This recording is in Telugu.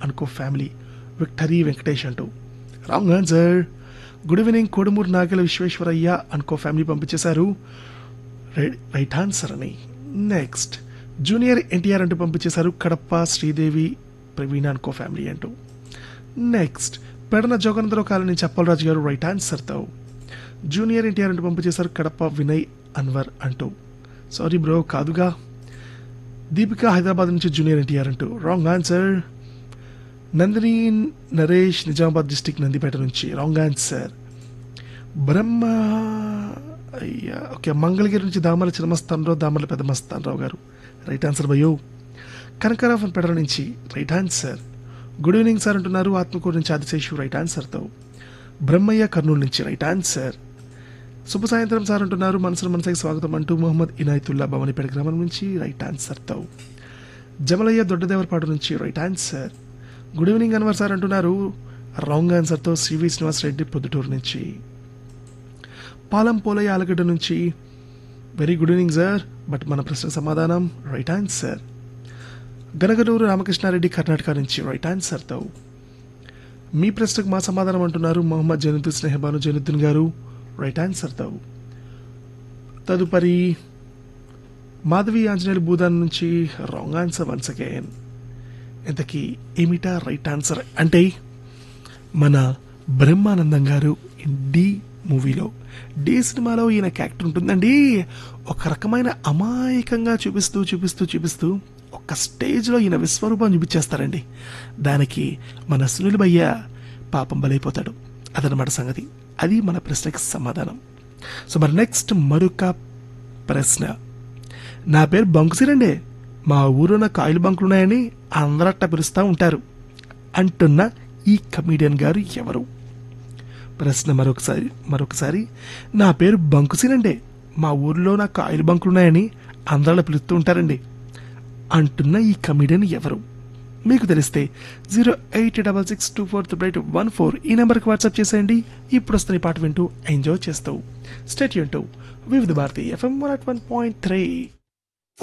అనుకో ఫ్యామిలీ విక్టరీ వెంకటేష్ అంటూ wrong answer good evening Kodumuru Nagala Visweswaraiah అనుకో ఫ్యామిలీ పంపించేశారు రైట్ రైట్ ఆన్సర్ అని నెక్స్ట్ జూనియర్ ఎన్టీఆర్ అంటూ పంపించేశారు కడప శ్రీదేవి ప్రవీణ అనుకో ఫ్యామిలీ అంటూ next Pedana Joganandarao colony Cheppalaraju garu right ఆన్సర్తో జూనియర్ ఎన్టీఆర్ అంటూ పంపించేశారు కడప వినయ్ అన్వర్ అంటూ సారీ బ్రో కాదుగా దీపిక హైదరాబాద్ నుంచి జూనియర్ ఎన్టీఆర్ అంటూ wrong answer Nandini Naresh Nizamabad district Nandipeta నుంచి రాంగ్ ఆన్సర్ బ్రహ్మ అయ్యా ఓకే మంగళగిరి నుంచి దామల చిన్నమస్తానరావు దామల పెద్ద మస్తానరావు గారు రైట్ ఆన్సర్ భయో కనకరాఫన్ పెడర నుంచి right answer good evening sir అంటున్నారు ఆత్మకూరు నుంచి ఆదిశేషు రైట్ ఆన్సర్తో బ్రహ్మయ్య కర్నూలు నుంచి రైట్ ఆన్సర్ శుభ సాయంత్రం సార్ అంటున్నారు మనసును మనసుకి స్వాగతం అంటూ మొహమ్మద్ ఇనాయతుల్లా భవనిపేట గ్రామం నుంచి రైట్ ఆన్సర్తో జమలయ్య దొడ్డదేవరపాడు నుంచి right answer good evening Anwar sir అంటున్నారు రాంగ్ ఆన్సర్తో సివి శ్రీనివాస్ రెడ్డి పొద్దుటూరు నుంచి పాలం పోలయ్య ఆలగడ్డ నుంచి very good evening sir but మన ప్రశ్న సమాధానం రైట్ ఆన్సర్ గనగనూరు రామకృష్ణారెడ్డి కర్ణాటక నుంచి రైట్ ఆన్సర్తో మీ ప్రశ్నకు మా సమాధానం అంటున్నారు మొహమ్మద్ జనుద్దీన్ స్నేహబాను జనుద్దీన్ గారు రైట్ ఆన్సర్తో తదుపరి మాధవి ఆంజనేయులు భూదాన్ నుంచి రాంగ్ ఆన్సర్ వన్స్ అగైన్ ఇంతకీ ఏమిటా రైట్ ఆన్సర్ అంటే మన బ్రహ్మానందం గారు డి మూవీలో డి సినిమాలో ఈయన క్యారెక్టర్ ఉంటుందండి ఒక రకమైన అమాయకంగా చూపిస్తూ చూపిస్తూ చూపిస్తూ ఒక స్టేజ్లో ఈయన విశ్వరూపం చూపించేస్తారండి దానికి మన సునీల్ భయ్య పాపం బలైపోతాడు అదనమాట సంగతి అది మన ప్రశ్నకి సమాధానం సో మరి నెక్స్ట్ మరొక ప్రశ్న నా పేరు బంకుసిరండే మా ఊరు నాకు ఆయిల్ బంకులు ఉన్నాయని అందరూ అట్టా పిలుస్తూ ఉంటారు అంటున్న ఈ కమీడియన్ గారు ఎవరు ప్రశ్న మరొకసారి మరొకసారి నా పేరు బంకుసినండే మా ఊర్లో నాకు ఆయిల్ బంకులు ఉన్నాయని అందరూ పిలుస్తూ ఉంటారండి అంటున్న ఈ కమీడియన్ ఎవరు మీకు తెలిస్తే zero eight double six two four three eight one four ఈ నెంబర్కి వాట్సాప్ చేసేయండి ఇప్పుడు వస్తున్న ఈ పాట వింటూ ఎంజాయ్ చేస్తావు స్టేట్ యూన్ వివిధ Bharati FM one at one point three